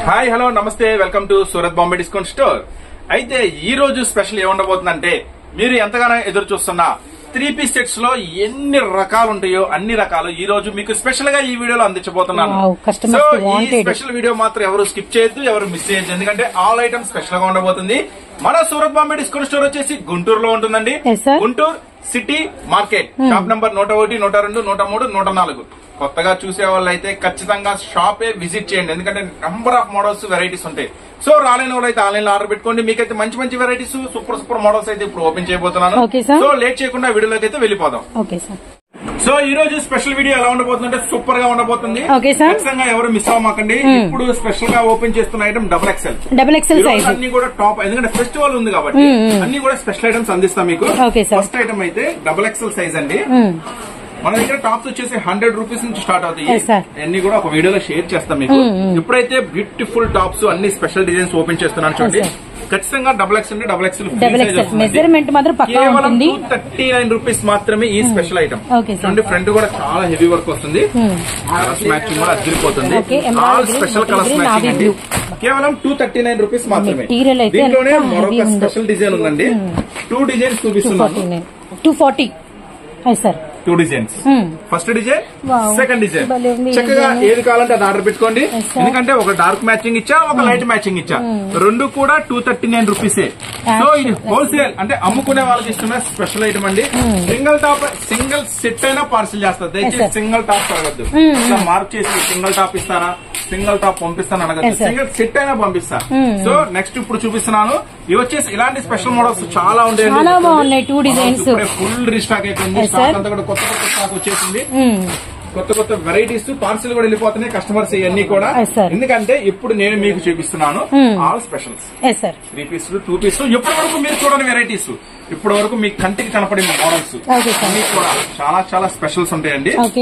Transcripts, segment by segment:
Hi hello నమస్తే welcome to Surat Bombay discount store అయితే ఈ రోజు స్పెషల్ ఏముండబోతుందంటే మీరు ఎంతగానో ఎదురు చూస్తున్న త్రీ పీస్ సెట్స్ లో ఎన్ని రకాలు ఉంటాయో అన్ని రకాలు ఈ రోజు మీకు స్పెషల్ గా ఈ వీడియోలో అందించబోతున్నాను Wow, customers సో ఈ wanted. స్పెషల్ వీడియో మాత్రం ఎవరు స్కిప్ చేయొద్దు ఎవరు మిస్ చేయొద్దు ఎందుకంటే ఆల్ ఐటమ్స్ స్పెషల్ గా ఉండబోతుంది మన సూరత్ బాంబే డిస్కౌంట్ స్టోర్ వచ్చేసి గుంటూరులో ఉంటుందండి Yes, sir. Guntur city market shop number నూట ఒకటి నూట రెండు నూట మూడు నూట నాలుగు కొత్తగా చూసే వాళ్ళు అయితే ఖచ్చితంగా షాపే విజిట్ చేయండి ఎందుకంటే నంబర్ ఆఫ్ మోడల్స్ వెరైటీస్ ఉంటాయి సో రాలేని వాళ్ళు అయితే ఆన్లైన్ లో ఆర్డర్ పెట్టుకోండి మీకైతే మంచి మంచి వెరైటీస్ సూపర్ సూపర్ మోడల్స్ అయితే ఇప్పుడు ఓపెన్ చేయబోతున్నాను Okay, sir. సో లేట్ చేయకుండా వీడియోలోకి అయితే వెళ్ళిపోదాం ఓకే సార్ సో ఈ రోజు స్పెషల్ వీడియో ఎలా ఉండబోతుందంటే సూపర్ గా ఉండబోతుంది Okay, sir. ఖచ్చితంగా ఎవరు మిస్ అవ్వమాకండి ఇప్పుడు స్పెషల్ గా ఓపెన్ చేస్తున్న item double XL double XL ఈ రోజు సైజ్ అన్ని కూడా టాప్ ఎందుకంటే ఫెస్టివల్ ఉంది కాబట్టి అన్ని కూడా స్పెషల్ ఐటమ్స్ అందిస్తాం మీకు Okay, sir. ఫస్ట్ ఐటమ్ అయితే డబుల్ ఎక్సెల్ సైజ్ అండి మన దగ్గర టాప్స్ వచ్చేసి హండ్రెడ్ రూపీస్ నుంచి స్టార్ట్ అవుతాయి Yes, sir. అన్ని కూడా ఒక వీడియోలో షేర్ చేస్తాం మీకు ఇప్పుడైతే బ్యూటిఫుల్ టాప్స్ అన్ని స్పెషల్ డిజైన్స్ ఓపెన్ చేస్తున్నాను చూడండి Yes, ఖచ్చితంగా డబుల్ ఎక్స్ అండి double X double XL measurement మాత్రం పక్కా కేవలం ఉంటుంది టూ థర్టీ నైన్ రూపీస్ మాత్రమే ఈ స్పెషల్ ఐటమ్ Okay, sir. చూడండి ఫ్రంట్ కూడా చాలా హెవీ వర్క్ వస్తుంది కలర్స్ మ్యాచింగ్ కూడా అదిరిపోతుంది Okay, emerald all green, special bottle colours green, matching navy అండి blue. కేవలం టూ థర్టీ నైన్ రూపీస్ మాత్రమే Material అయితే దీంట్లోనే ఎంత మరొక heavy ఉందో. స్పెషల్ డిజైన్ ఉందండి టూ డిజైన్స్ టూ ఫార్టీ చూపిస్తున్నాను nine two forty sir two designs first design Wow. Second design భలే ఉంది ఈ చక్కగా design. ఏది కావాలంటే అది ఆర్డర్ పెట్టుకోండి Yes, sir. ఎందుకంటే ఒక డార్క్ మ్యాచింగ్ ఇచ్చా ఒక లైట్ మ్యాచింగ్ ఇచ్చా రెండు కూడా టూ థర్టీ నైన్ రూపీసే సో ఇది హోల్సేల్ అంటే అమ్ముకునే వాళ్ళకి ఇస్తున్న స్పెషల్ ఐటమ్ అండి సింగిల్ టాప్ సింగిల్ సెట్ అయినా పార్సిల్ చేస్తారు దయచేసి sir. సింగిల్ టాప్ అడగద్దు ఇట్లా మార్క్ చేసి సింగిల్ టాప్ ఇస్తారా సింగిల్ టాప్ పంపిస్తాను అడగద్దు Yes, sir. సింగిల్ సెట్ అయినా పంపిస్తా సో నెక్స్ట్ ఇప్పుడు చూపిస్తున్నాను ఇవి వచ్చేసి ఇలాంటి స్పెషల్ మోడల్స్ చాలా ఉంటాయండి చాలా బాగున్నాయి, two designs. ఫుల్ రీస్టాక్ అయిపోయింది Yes, స్టాక్ sir. అంతా కూడా కొత్త కొత్త స్టాక్ వచ్చేసింది కొత్త కొత్త వెరైటీస్ పార్సిల్ కూడా వెళ్ళిపోతున్నాయి కస్టమర్స్ ఇవన్నీ కూడా Yes, sir. ఎందుకంటే ఇప్పుడు నేను మీకు చూపిస్తున్నాను all specials yes sir three piece two piece ఇప్పటి వరకు మీరు చూడని వెరైటీస్ ఇప్పటి వరకు మీ కంటికి కనపడిన మోడల్స్ Okay, sir. అన్ని కూడా చాలా చాలా స్పెషల్స్ ఉంటాయండి ఓకే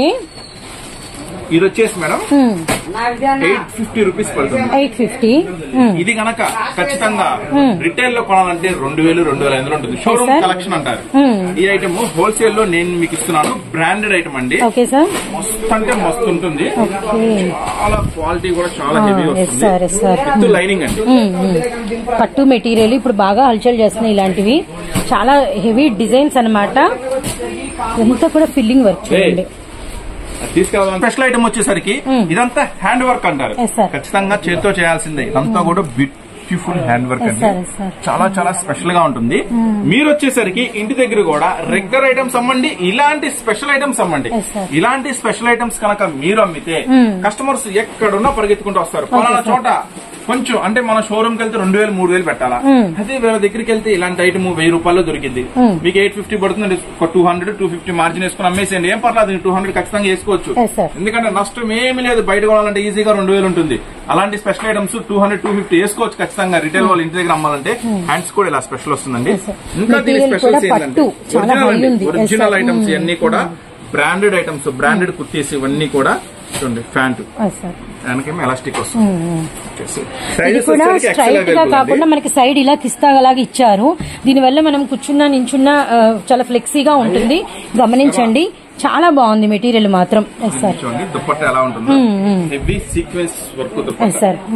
ఇది వచ్చేసి మేడం ఎయిట్ ఫిఫ్టీ రూపీస్ పడుతుంది ఎయిట్ ఫిఫ్టీ ఇది గనక ఖచ్చితంగా రిటైల్ లో కొనాలంటే రెండు వేలు రెండు వేల ఐదు ఉంటుంది షోరూమ్ sir. కలెక్షన్ అంటారు ఈ ఐటమ్ హోల్సేల్ లో నేను మీకు ఇస్తున్నాను బ్రాండెడ్ ఐటమ్ అండి ఓకే సార్ మస్తు అంటే మస్తు ఉంటుంది ఓకే చాలా క్వాలిటీ కూడా చాలా హెవీ ఎస్ వస్తుంది sir yes sir with lining అండి పట్టు మెటీరియల్ ఇప్పుడు బాగా హల్చల్ చేస్తున్నాయి ఇలాంటివి చాలా హెవీ డిజైన్స్ అన్నమాట ఎంత కూడా ఫిల్లింగ్ వర్క్ చూడండి తీసుకెళ్ళాలి స్పెషల్ ఐటమ్ వచ్చేసరికి ఇదంతా హ్యాండ్ వర్క్ అంటారు Yes, sir. ఖచ్చితంగా చేతితో చేయాల్సిందే ఇదంతా కూడా బ్యూటిఫుల్ హ్యాండ్ వర్క్ Yes, అండి sir, yes, sir. చాలా చాలా స్పెషల్ గా ఉంటుంది మీరు వచ్చేసరికి ఇంటి దగ్గర కూడా రెగ్యులర్ ఐటమ్స్ అమ్మండి ఇలాంటి స్పెషల్ ఐటమ్స్ అమ్మండి Yes, sir. ఇలాంటి స్పెషల్ ఐటమ్స్ కనుక మీరు అమ్మితే కస్టమర్స్ ఎక్కడున్నా పరిగెత్తుకుంటూ వస్తారు పలానా చోట కొంచెం అంటే మన షోరూమ్ కి వెళ్తే రెండు వేలు మూడు వేలు పెట్టాలా అదే వీళ్ళ దగ్గరికి వెళ్తే ఇలాంటి ఐటమ్ వెయ్యి రూపాయలు దొరికింది మీకు ఎయిట్ ఫిఫ్టీ పడుతుంది ఒక two hundred two fifty margin వేసుకుని అమ్మేసేయండి ఏం పర్లేదు టూ హండ్రెడ్ ఖచ్చితంగా వేసుకోవచ్చు Yes, sir. ఎందుకంటే నష్టం ఏమీ లేదు బయట కొనాలంటే ఈజీగా రెండు వేలు ఉంటుంది అలాంటి special items two hundred two fifty వేసుకోవచ్చు ఖచ్చితంగా రిటైల్ వాళ్ళు ఇంటి దగ్గర అమ్మాలంటే హ్యాండ్స్ కూడా ఇలా స్పెషల్ వస్తుందండి Yes, sir. ఇంకా దీని Material స్పెషల్స్ కూడా ఏంటంటే పట్టు. చాలా high ఉంది. Yes, original sir. ఐటమ్స్ ఇవన్నీ కూడా బ్రాండెడ్ ఐటమ్స్ బ్రాండెడ్ కుర్తీస్ ఇవన్నీ కూడా చూడండి ప్యాంటు ఎస్ సార్ వెనకేమో ఎలాస్టిక్ వస్తుంది వచ్చేసి. ఇది Sizes కూడా వచ్చేసరికి XL స్ట్రైట్ గా available కాకుండా అండి. మనకి సైడ్ ఇలా కిస్తాగలాగా ఇచ్చారు దీనివల్ల మనం కూర్చున్నా నించున్నా ఆ, చాలా ఫ్లెక్సీగా ఉంటుంది గమనించండి చాలా బాగుంది మెటీరియల్ మాత్రం ఎస్ సార్ చూడండి దుప్పట్ట ఎలా ఉంటుందో heavy sequence work dupatta yes sir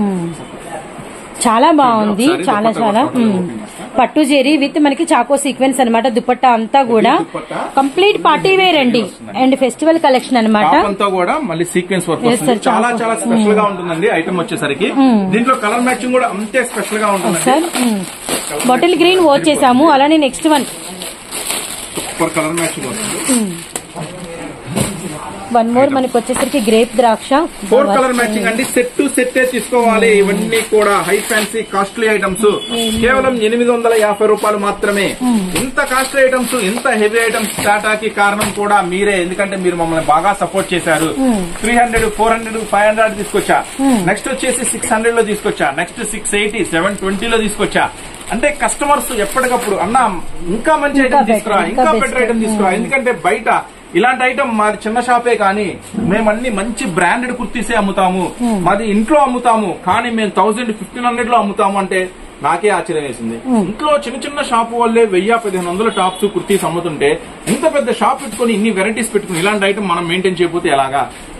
చాలా బాగుంది ఒకసారి చాలా దుపట్టా చాలా ఒకసారి మ్మ్. ఓపెన్ చేస్తా. పట్టు జెరీ విత్ మనకి చాకో సీక్వెన్స్ అన్నమాట దుపట్టా అంతా కూడా దుపట్టా. కంప్లీట్ పార్టీ వేర్ అండి అండ్ ఫెస్టివల్ కలెక్షన్ అన్నమాట టాప్ అంతా కూడా మళ్ళీ సీక్వెన్స్ వర్క్ Yes, వస్తుంది sir, చాలా చాలా. చాలా స్పెషల్ గా ఉంటుందండి ఐటమ్ వచ్చేసరికి దీంట్లో కలర్ మ్యాచింగ్ కూడా అంతే స్పెషల్ గా ఉంటుందండి సార్ బాటిల్ గ్రీన్ వాచ్ చేసాము అలానే next one super colour matching వస్తుంది వన్ మోర్ మనకి వచ్చేసరికి గ్రేప్ ద్రాక్ష ఫోర్ కలర్ మ్యాచింగ్ అండి సెట్ టు సెట్ తీసుకోవాలి ఇవన్నీ కూడా హై ఫ్యాన్సీ కాస్ట్లీ ఐటమ్స్ కేవలం ఎనిమిది వందల యాభై రూపాయలు మాత్రమే ఇంత కాస్ట్లీ ఐటమ్స్ ఇంత హెవీ ఐటమ్స్ టాటాకి కారణం కూడా మీరే ఎందుకంటే మీరు మమ్మల్ని బాగా సపోర్ట్ చేశారు three hundred four hundred five hundred తీసుకొచ్చా నెక్స్ట్ వచ్చేసి సిక్స్ హండ్రెడ్ లో తీసుకొచ్చా నెక్స్ట్ సిక్స్ ఎయిటీ సెవెన్ ట్వంటీలో తీసుకొచ్చా అంటే కస్టమర్స్ ఎప్పటికప్పుడు అన్న ఇంకా మంచి ఇంకా ఐటమ్ తీసుకురా better, ఇంకా ఇంకా బెటర్ best. ఐటమ్ తీసుకురా ఎందుకంటే బయట ఇలాంటి ఐటమ్ మాది చిన్న షాపే కానీ మేము అన్ని మంచి బ్రాండెడ్ కుర్తీసే అమ్ముతాము మాది ఇంట్లో అమ్ముతాము కానీ మేము థౌసండ్ ఫిఫ్టీన్ హండ్రెడ్ లో అమ్ముతాము అంటే నాకే ఆశ్చర్యం వేసింది ఇంట్లో చిన్న చిన్న షాప్ వాళ్ళే వెయ్యి పదిహేను వందల టాప్స్ కుర్తీస్ అమ్ముతుంటే ఇంత పెద్ద షాప్ పెట్టుకుని ఇన్ని వెరైటీస్ పెట్టుకుని ఇలాంటి ఐటమ్ మనం మెయింటైన్ చేయకపోతే ఎలాగా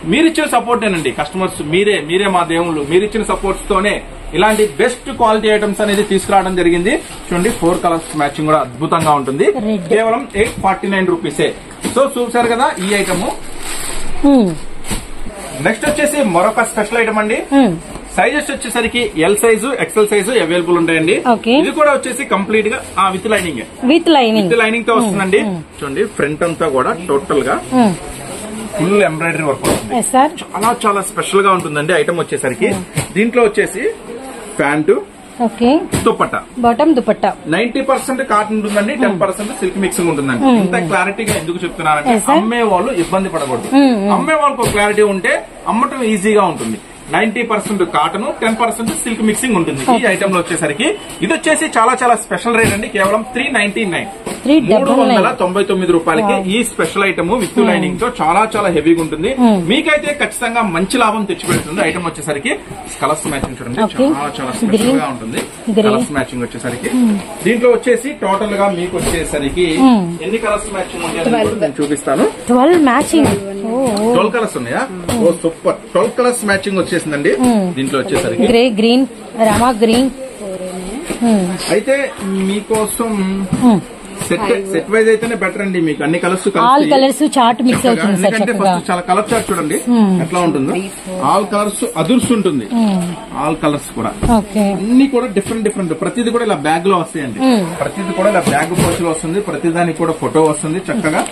మీరిచ్చిన సపోర్టేనండి కస్టమర్స్ మీరే మీరే మా దేవుళ్ళు మీరిచ్చిన సపోర్ట్స్ తోనే ఇలాంటి బెస్ట్ క్వాలిటీ ఐటమ్స్ అనేది తీసుకురావడం జరిగింది చూడండి ఫోర్ కలర్స్ మ్యాచింగ్ కూడా అద్భుతంగా ఉంటుంది Red. కేవలం ఎయిట్ ఫార్టీ నైన్ రూపీసే సో చూసారు కదా ఈ ఐటమ్ ఉమ్, నెక్స్ట్ వచ్చేసి మరొక స్పెషల్ ఐటమ్ అండి ఉమ్. సైజెస్ వచ్చేసరికి L size XL size available ఉంటాయండి Okay. ఇది కూడా వచ్చేసి కంప్లీట్ గా ఆ with lining with lining with lining తో వస్తుందండి చూడండి ఫ్రంట్ అంతా కూడా టోటల్ గా ఫుల్ ఎంబ్రాయిడరీ వర్క్ వస్తుంది ఎస్ సార్ చాలా చాలా స్పెషల్ గా ఉంటుందండి ఐటమ్ వచ్చేసరికి దీంట్లో వచ్చేసి pant okay dupatta bottom dupatta ninety percent cotton ఉంటుందండి టెన్ పర్సెంట్ సిల్క్ మిక్సింగ్ ఉంటుందండి ఇంత క్లారిటీగా ఎందుకు చెప్తున్నానంటే Yes, sir. అమ్మే వాళ్ళు ఇబ్బంది పడకూడదు Mm, mm. అమ్మే వాళ్ళకు క్లారిటీ ఉంటే అమ్మటం ఈజీగా ఉంటుంది ninety percent cotton ten percent silk mixing ఉంటుంది ఈ ఐటమ్ లో వచ్చేసరికి ఇది వచ్చేసి చాలా చాలా స్పెషల్ రేట్ అండి కేవలం త్రీ నైన్టీ నైన్ త్రీ మూడు డబల్ వందల నైన్ తొంభై తొమ్మిది రూపాయలకి ఈ స్పెషల్ ఐటమ్ విత్ లైనింగ్ తో చాలా చాలా హెవీగా ఉంటుంది మీకైతే ఖచ్చితంగా మంచి లాభం తెచ్చిపెడుతుంది ఐటమ్ వచ్చేసరికి కలర్స్ మ్యాచింగ్ చూడండి Okay. చాలా చాలా స్పెషల్ Green. గా ఉంటుంది Grey. కలర్స్ మ్యాచింగ్ వచ్చేసరికి దీంట్లో వచ్చేసి టోటల్ గా మీకు వచ్చేసరికి ఎన్ని కలర్స్ మ్యాచింగ్ ఉంటాయో నేను చూపిస్తాను ట్వెల్వ్ మ్యాచింగ్ ఓ ట్వెల్వ్ కలర్స్ ఉన్నాయా ఓ సూపర్ ట్వెల్వ్ కలర్స్ మ్యాచింగ్ వచ్చేసిందండి దీంట్లో వచ్చేసరికి గ్రే గ్రీన్ రామా గ్రీన్ అయితే మీకోసం సెట్ సెట్ వైజ్ అయితేనే బెటర్ అండి మీకు అన్ని colours all colours chart mix అవుతుంది సార్ ఎందుకంటే చక్కగా ఫస్ట్ చాలా కలర్ చార్ట్ చూడండి ఎట్లా ఉంటుందో ఆల్ కలర్స్ అదుర్స్ ఉంటుంది ఆల్ కలర్స్ కూడా ఓకే అన్ని కూడా డిఫరెంట్ డిఫరెంట్ ప్రతిది కూడా ఇలా బ్యాగ్ లో వస్తాయండి ప్రతిది కూడా ఇలా బ్యాగ్ పోస్టులో వస్తుంది ప్రతి దానికి కూడా ఫోటో వస్తుంది చక్కగా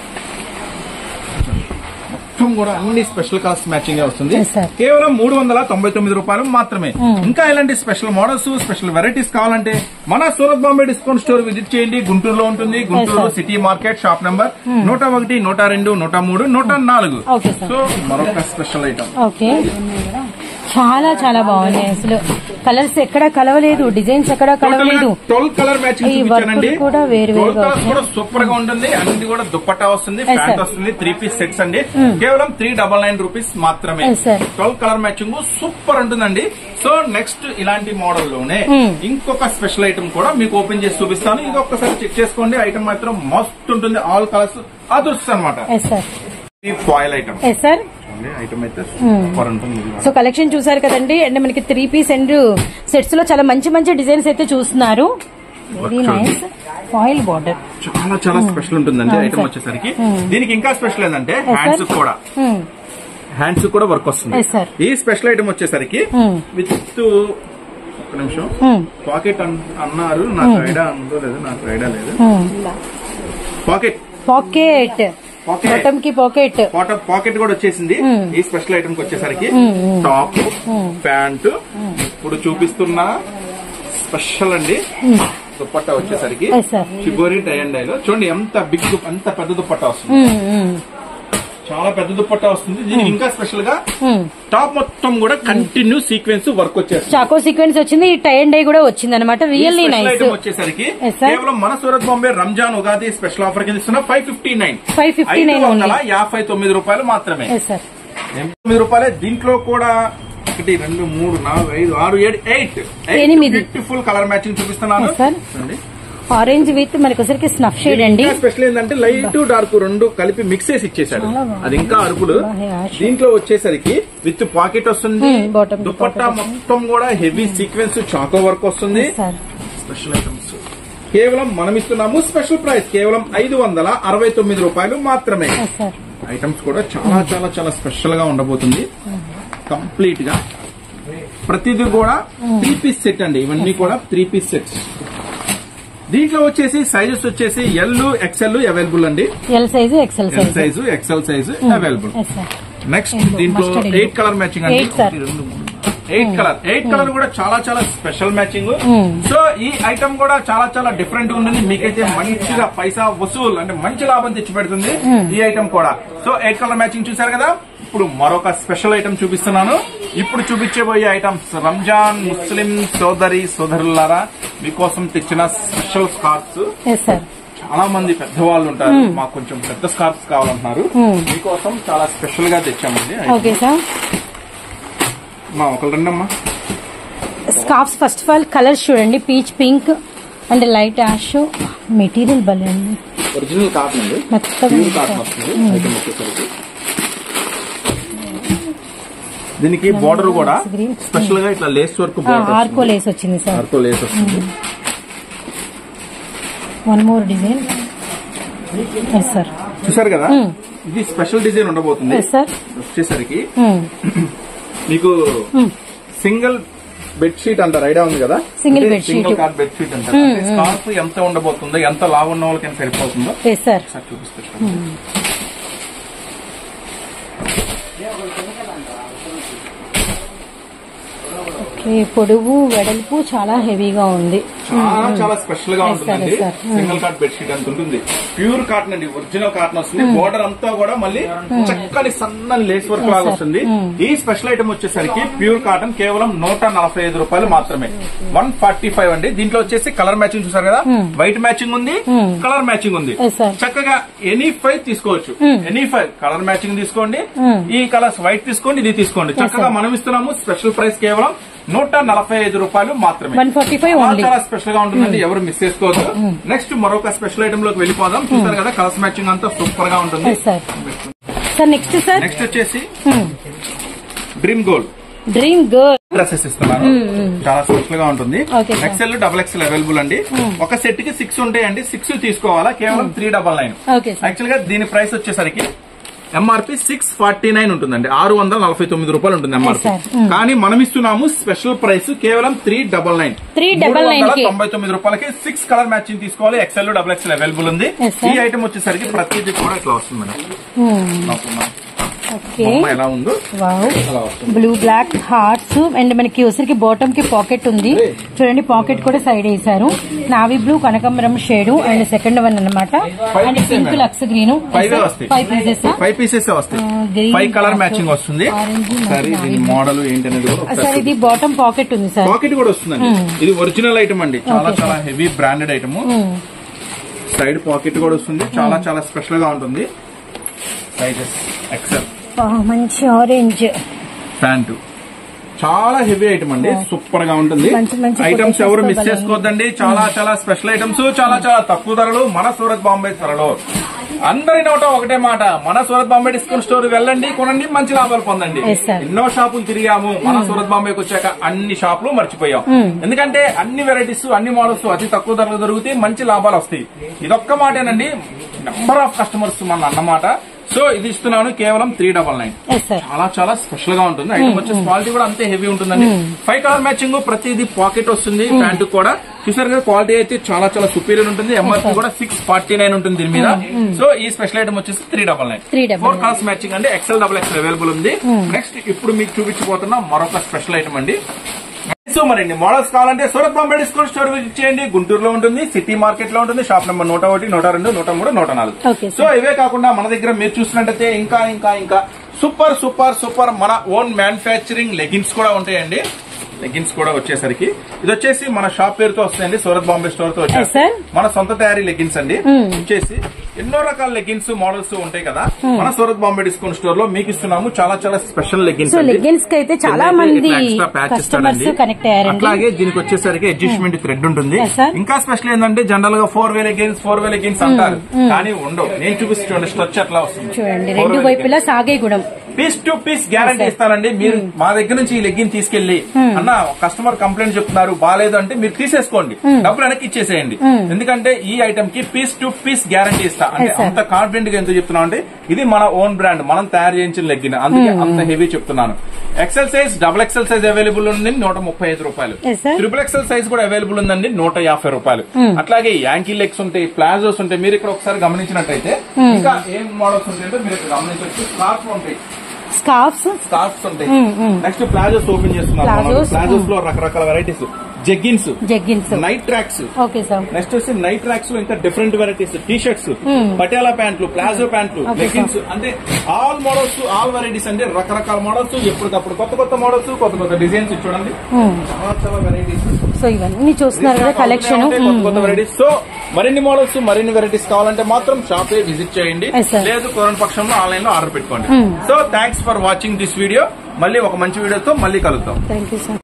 మొత్తం కూడా అన్ని స్పెషల్ కాస్ట్ మ్యాచింగ్ వస్తుంది Yes, sir. కేవలం మూడు వందల తొంభై తొమ్మిది రూపాయలు మాత్రమే ఇంకా ఇలాంటి స్పెషల్ మోడల్స్ స్పెషల్ వెరైటీస్ కావాలంటే మన Surat Bombay discount store visit చేయండి గుంటూరులో ఉంటుంది Guntur sir. City market shop number నూట ఒకటి నూట రెండు నూట మూడు నూట నాలుగు Okay, sir. సో మరొక స్పెషల్ ఐటమ్ ఓకే చాలా చాలా బాగున్నాయి అసలు కలర్స్ ఎక్కడ కలవలేదు డిజైన్స్ ఎక్కడ కలవలేదు ట్వెల్వ్ కలర్ మ్యాచింగ్ ఈ చూపించానండి వర్కులు కూడా వేరు ట్వెల్వ్ వేరుగా కలర్స్ కూడా సూపర్ గా ఉంటుంది అన్ని కూడా దుప్పట్టా వస్తుంది Yes, ప్యాంట్ sir. వస్తుంది త్రీ పీస్ సెట్స్ అండి కేవలం త్రీ డబల్ నైన్ రూపీస్ మాత్రమే Yes, sir. Twelve colour matching super ఉంటుందండి సో నెక్స్ట్ ఇలాంటి మోడల్ లోనే Hmm. ఇంకొక స్పెషల్ ఐటమ్ కూడా మీకు ఓపెన్ చేసి చూపిస్తాను ఇది ఒక్కసారి చెక్ చేసుకోండి ఐటమ్ మాత్రం మస్తు ఉంటుంది ఆల్ కలర్స్ అదృష్టం అనమాట ఎస్ సార్ ఈ foil item yes sir item అయితే సూపర్ ఉంటుంది ఇది కూడా. సో కలెక్షన్ చూసారు కదండి అండ్ మనకి త్రీ పీస్ అండ్ సెట్స్ లో చాలా మంచి మంచి డిజైన్స్ అయితే చూస్తున్నారు వెరీ నైస్ ఫాయిల్ బార్డర్ చాలా చాలా స్పెషల్ ఉంటుందండి అవును, ఐటమ్ sir. వచ్చేసరికి దీనికి ఇంకా స్పెషల్ ఏంటంటే హ్యాండ్స్ sir. కూడా హ్యాండ్స్ కూడా వర్క్ వస్తుంది Yes, sir. ఈ స్పెషల్ ఐటమ్ వచ్చేసరికి Hmm. విత్ ఒక్క నిమిషం పాకెట్ అన్నారు నాకు ఐడియా ఉందో లేదు నాకు ఐడియా లేదు పాకెట్ పాకెట్ Pocket. బాటమ్ కి పాకెట్ పాకెట్ కూడా వచ్చేసింది ఈ స్పెషల్ ఐటమ్ కి వచ్చేసరికి టాప్ ప్యాంట్ ఇప్పుడు చూపిస్తున్న స్పెషల్ అండి దుప్పట్టా వచ్చేసరికి yes sir shibori tie and డైలో చూడండి ఎంత బిగ్ ఎంత పెద్ద దుప్పట్టా వస్తుంది చాలా పెద్ద దుప్పట్టా వస్తుంది దీనికి ఇంకా స్పెషల్ గా టాప్ మొత్తం కూడా కంటిన్యూ సీక్వెన్స్ వర్క్ వచ్చేస్తుంది చాకో సీక్వెన్స్ వచ్చింది ఈ టై అండ్ డై కూడా వచ్చింది అనమాట రియల్లీ ఈ స్పెషల్ నైస్ ఐటమ్ వచ్చేసరికి Yes, sir. కేవలం మన సూరత్ బాంబే రంజాన్ ఉగాది స్పెషల్ ఆఫర్ కింద ఇస్తున్న ఫైవ్ ఫిఫ్టీ నైన్ 559 ఐదు వందల only. యాభై తొమ్మిది రూపాయలు మాత్రమే ఎస్ సార్ తొమ్మిది రూపాయలే దీంట్లో కూడా ఒకటి రెండు మూడు నాలుగు ఐదు ఆరు ఏడు ఎయిట్ ఎనిమిది. బ్యూటిఫుల్ కలర్ మ్యాచింగ్ చూపిస్తున్నాను Yes, sir. చూడండి. ఆరెంజ్ విత్ మనకి ఒకసారికి స్నఫ్ షేడ్ అండి ఇంకా స్పెషల్ ఏంటంటే లైట్ డార్క్ రెండు కలిపి మిక్స్ చేసి ఇచ్చేసాడు చాలా బాగుంది. అది ఇంకా అరుపులు బాగా యాష్. దీంట్లో వచ్చేసరికి విత్ పాకెట్ వస్తుంది Hmm, bottom to దుపట్టా pocket మొత్తం కూడా హెవీ సీక్వెన్స్ చాకో వర్క్ వస్తుంది సార్ స్పెషల్ ఐటమ్స్ కేవలం మనం ఇస్తున్నాము స్పెషల్ ప్రైస్ కేవలం ఐదు వందల అరవై తొమ్మిది రూపాయలు మాత్రమే ఎస్ సార్ ఐటమ్స్ కూడా చాలా చాలా చాలా స్పెషల్ గా ఉండబోతుంది కంప్లీట్ గా ప్రతిదీ కూడా త్రీ పీస్ సెట్ అండి ఇవన్నీ కూడా త్రీ పీస్ సెట్స్ దీంట్లో వచ్చేసి సైజెస్ వచ్చేసి ఎల్ ఎక్స్ఎల్ అవైలబుల్ అండి L size XL L size size XL size available yes sir next Yellow, దీంట్లో mustard yellow. Eight colour matching అండి Eight, sir. ఒకటి, రెండు, మూడు, ఎయిట్ కలర్ ఎయిట్ కలర్ కూడా చాలా చాలా స్పెషల్ మ్యాచింగ్ Hmm. సో ఈ ఐటమ్ కూడా చాలా చాలా డిఫరెంట్ ఉంటుంది మీకైతే మంచిగా పైసా వసూలు అంటే మంచి లాభం తెచ్చి పెడుతుంది ఈ ఐటమ్ కూడా సో ఎయిట్ కలర్ మ్యాచింగ్ చూసారు కదా ఇప్పుడు మరొక స్పెషల్ ఐటమ్ చూపిస్తున్నాను ఇప్పుడు చూపించబోయే ఐటమ్స్ రంజాన్ ముస్లిం సోదరి సోదరులారా మీకోసం తెచ్చిన స్పెషల్ స్కార్ఫ్స్ ఎస్ సార్ చాలా మంది పెద్దవాళ్ళు ఉంటారు మాకు కొంచెం పెద్ద స్కార్ఫ్స్ కావాలంటున్నారు Hmm. మీకోసం చాలా స్పెషల్ గా తెచ్చామండి ఓకే సార్ మా ఒకళ్ళు రండమ్మా scarfs first of all colours చూడండి peach pink and light ash material భలే అండి ఒరిజినల్ కాటన్ అండి మెత్తగా ప్యూర్ ఉంది కాటన్ సార్. వస్తుంది ఐటమ్ వచ్చేసరికి దీనికి బార్డర్ కూడా green. స్పెషల్ గా ఇట్లా లేస్ వర్క్ ఆ, బార్డర్ ఆర్కో లేస్ వచ్చింది సార్ ఆర్కో లేస్ వస్తుంది one more design yes sir చూసారు కదా ఇది స్పెషల్ డిజైన్ ఉండబోతుంది ఎస్ సార్ వచ్చేసరికి మీకు సింగిల్ బెడ్ షీట్ అంటారు ఐడియా ఉంది కదా Single bed sheet. Single cot bed sheet అంటారు అంటే స్కార్ఫ్ ఎంత ఉండబోతుందో ఎంత లావు ఉన్న వాళ్ళకి సరిపోతుందో ఎస్ సార్ ఒకసారి చూపిస్తాను ఈ పొడుగు వెడల్పు చాలా హెవీగా ఉంది చాలా చాలా స్పెషల్ గా Yes, ఉంటుందండి sir, yes, sir. Single cot bed sheet అంత ఉంటుంది ప్యూర్ కాటన్ అండి ఒరిజినల్ కాటన్ వస్తుంది బోర్డర్ అంతా కూడా మళ్ళీ చక్కని సన్నని లేస్ వర్క్ లాగా వస్తుంది ఈ స్పెషల్ ఐటమ్ వచ్చేసరికి ప్యూర్ కాటన్ కేవలం నూట నలభై ఐదు రూపాయలు మాత్రమే వన్ ఫార్టీ ఫైవ్ అండి దీంట్లో వచ్చేసి కలర్ మ్యాచింగ్ చూసారు కదా వైట్ మ్యాచింగ్ ఉంది కలర్ మ్యాచింగ్ ఉంది Yes, sir. చక్కగా ఎనీ ఫైవ్ తీసుకోవచ్చు ఎనీ ఫైవ్ కలర్ మ్యాచింగ్ తీసుకోండి ఈ కలర్స్ వైట్ తీసుకోండి ఇది తీసుకోండి చక్కగా మనం ఇస్తున్నాము స్పెషల్ ప్రైస్ కేవలం నూట నలభై ఐదు రూపాయలు మాత్రమే 145 చాలా only. చాలా స్పెషల్ గా ఉంటుందండి ఎవరు మిస్ చేసుకోవద్దు నెక్స్ట్ మరొక స్పెషల్ ఐటమ్ లోకి వెళ్ళిపోదాం చూసారు కదా కలర్స్ మ్యాచింగ్ అంతా సూపర్ గా ఉంటుంది yes sir sir next sir next వచ్చేసి dream gold dream girl dresses ఇస్తున్నారు చాలా స్పెషల్ గా ఉంటుంది Okay, sir. XL double XL available అండి ఒక సెట్ కి సిక్స్ ఉంటాయండి సిక్స్ తీసుకోవాలా కేవలం three double nine okay sir actual గా దీని ప్రైస్ వచ్చేసరికి ఎంఆర్పి సిక్స్ ఫార్టీ నైన్ ఉంటుందండి ఆరు వందల నలభై తొమ్మిది రూపాయలు ఉంటుంది ఎంఆర్పి Yes, sir. Mm. కానీ మనం ఇస్తున్నాము స్పెషల్ ప్రైస్ కేవలం త్రీ డబల్ నైన్ 399 కి. తొంభై తొమ్మిది రూపాయలకి సిక్స్ కలర్ మ్యాచింగ్ తీసుకోవాలి ఎక్సెల్ డబల్ ఎక్సెల్ అవైలబుల్ ఉంది Yes, sir. ఈ ఐటమ్ వచ్చేసరికి ప్రతిదీ కూడా ఇట్లా వస్తుంది మేడం ఓకే బొమ్మ ఎలా ఉందో వావ్ అలా వస్తుంది బ్లూ బ్లాక్ హార్ట్స్ అండ్ మనకి వచ్చరికి బాటమ్ కి పాకెట్ ఉంది చూడండి పాకెట్ కూడా సైడ్ వేసారు నావీ బ్లూ కనకాంబరం షేడ్ అండ్ సెకండ్ వన్ అన్నమాట Five and pieces pink madam. Lux green Five ఏ వస్తాయి. ఫైవ్ పీసెస్ ఫైవ్ పీసెస్ వస్తాయి ఆ, green, five colour black, matching వస్తుంది orange, సరే navy దీని మోడల్ ఏంటి అనేది కూడా సార్ ఒకసారి ఇది బాటమ్ పాకెట్ ఉంది సార్ పాకెట్ కూడా వస్తుందండి ఇది ఒరిజినల్ ఐటమ్ అండి చాలా చాలా heavy branded item side pocket కూడా వస్తుంది చాలా చాలా స్పెషల్ గా ఉంటుంది సైజెస్ ఎక్సెల్ మంచి ఆరెంజ్ ప్యాంటు చాలా హెవీ ఐటమ్ అండి సూపర్ గా ఉంటుంది మంచి మంచి ఐటమ్స్ quotations ఎవరు తో మిస్ భలే చేసుకోవద్దండి చాలా చాలా స్పెషల్ ఐటమ్స్ చాలా చాలా తక్కువ ధరలు మన సూరత్ బాంబే ధరలో అందరి నోట ఒకటే మాట మన సూరత్ బాంబే డిస్కౌంట్ స్టోర్ వెళ్ళండి కొనండి మంచి లాభాలు పొందండి Yes, sir. ఎన్నో షాపులు తిరిగాము మన సూరత్ బాంబేకి వచ్చాక అన్ని షాపులు మర్చిపోయాం ఎందుకంటే అన్ని వెరైటీస్ అన్ని మోడల్స్ అతి తక్కువ ధరలు దొరుకుతాయి మంచి లాభాలు వస్తాయి ఇదొక్క మాటేనండి నెంబర్ ఆఫ్ కస్టమర్స్ మన అన్నమాట సో ఇది ఇస్తున్నాను కేవలం three double nine yes sir చాలా చాలా స్పెషల్ గా ఉంటుంది ఐటమ్ వచ్చేసి క్వాలిటీ కూడా అంతే హెవీ ఉంటుందండి ఫైవ్ కలర్ మ్యాచింగ్ ప్రతిదీ పాకెట్ వస్తుంది ప్యాంట్ కూడా చూసారు కదా క్వాలిటీ అయితే చాలా చాలా సుపీరియర్ ఉంటుంది ఎంఆర్పీ కూడా సిక్స్ ఫార్టీ నైన్ ఉంటుంది దీని మీద సో ఈ స్పెషల్ ఐటమ్ వచ్చేసి three double nine 399. Four colours matching అండి ఎక్సెల్ డబల్ ఎక్సెల్ అవైలబుల్ ఉంది నెక్స్ట్ ఇప్పుడు మీకు చూపించబోతున్న మరొక స్పెషల్ ఐటమ్ అండి సో మరండి మోడల్స్ కావాలంటే Surat Bombay discount store visit చేయండి గుంటూరులో ఉంటుంది సిటీ మార్కెట్ లో ఉంటుంది షాప్ నెంబర్ నూట ఒకటి నూట రెండు నూట మూడు నూట నాలుగు Okay, sir. సో ఇవే కాకుండా మన దగ్గర మీరు చూసినట్టయితే ఇంకా ఇంకా ఇంకా సూపర్ సూపర్ సూపర్ మన ఓన్ మ్యానుఫ్యాక్చరింగ్ లెగిన్స్ కూడా ఉంటాయండి లెగిన్స్ కూడా వచ్చేసరికి ఇది వచ్చేసి మన షాప్ పేరుతో వస్తాయండి సూరత్ బాంబే స్టోర్ తో Yes, sir. వచ్చేసి మన సొంత తయారీ లెగిన్స్ అండి వచ్చేసి ఎన్నో రకాల లెగిన్స్ మోడల్స్ ఉంటాయి కదా మన సూరత్ బాంబే డిస్కౌంట్ స్టోర్ లో మీకు ఇస్తున్నాము చాలా చాలా స్పెషల్ లెగిన్స్ సో లెగ్గిన్స్ కి అయితే చాలా మంది కస్టమర్స్ కనెక్ట్ అయ్యారండి అట్లాగే దీనికి వచ్చేసరికి అడ్జస్ట్మెంట్ థ్రెడ్ ఉంటుంది Yes, sir. ఇంకా స్పెషల్ ఏంటంటే జనరల్ గా four way leggings four way leggings అంటారు కానీ ఉండవు నేను చూపిస్తాను స్ట్రచ్ ఎట్లా వస్తుంది చూడండి రెండు వైపులా సాగేగూడెం పీస్ టు పీస్ గ్యారంటీ ఇస్తానండి మీరు మా దగ్గర నుంచి ఈ లెగ్గిన్ తీసుకెళ్లి అన్న కస్టమర్ కంప్లైంట్ చెప్తున్నారు బాగాలేదు అంటే మీరు తీసేసుకోండి డబ్బులు వెనక్కి ఇచ్చేసేయండి ఎందుకంటే ఈ ఐటమ్ కి పీస్ టు పీస్ గ్యారంటీ ఇస్తా అంటే Yes, sir. అంత కాన్ఫిడెంట్ గా ఎందుకు చెప్తున్నాం అంటే ఇది మన ఓన్ బ్రాండ్ మనం తయారు చేయించిన లెగ్గిన్ అందుకే అంత హెవీ చెప్తున్నాను XL size double XL size available ఉంది నూట ముప్పై ఐదు రూపాయలు Yes, sir. Triple XL size కూడా అవైలబుల్ ఉందండి నూట యాభై రూపాయలు అట్లాగే యాంకీ లెగ్స్ ఉంటాయి ప్లాజోస్ ఉంటాయి మీరు ఇక్కడ ఒకసారి గమనించినట్టయితే ఇంకా ఏం మోడల్స్ ఉంటాయంటే మీరు ఇక్కడ గమనించవచ్చు స్కార్ఫ్ ఉంటాయి స్కార్ఫ్స్ స్కార్ఫ్స్ ఉంటాయి నెక్స్ట్ ప్లాజోస్ ఓపెన్ చేస్తున్నారు Plazos, ప్లాజోస్ లో రకరకాల varieties jeggings jeggings night tracks okay sir next వచ్చి నైట్ ట్రాక్స్ లో ఇంకా different varieties T shirts Patiala ప్యాంట్లు ప్లాజో ప్యాంట్లు Okay, లెగిన్స్ అంటే ఆల్ మోడల్స్ ఆల్ వెరైటీస్ అంటే రకరకాల మోడల్స్ ఎప్పటికప్పుడు కొత్త కొత్త మోడల్స్ కొత్త కొత్త డిజైన్స్ చూడండి చాలా చాలా వెరైటీస్ సో ఇవన్నీ చూస్తున్నారు కదా కలెక్షన్ కొత్త కొత్త వెరైటీస్ సో మరిన్ని మోడల్స్ మరిన్ని వెరైటీస్ కావాలంటే మాత్రం షాప్ విజిట్ చేయండి Yes, sir. లేదు కరోనా పక్షంలో ఆన్లైన్ లో ఆర్డర్ పెట్టుకోండి so thanks for watching this video మళ్ళీ ఒక మంచి వీడియోతో మళ్ళీ కలుద్దాం థ్యాంక్ యూ సార్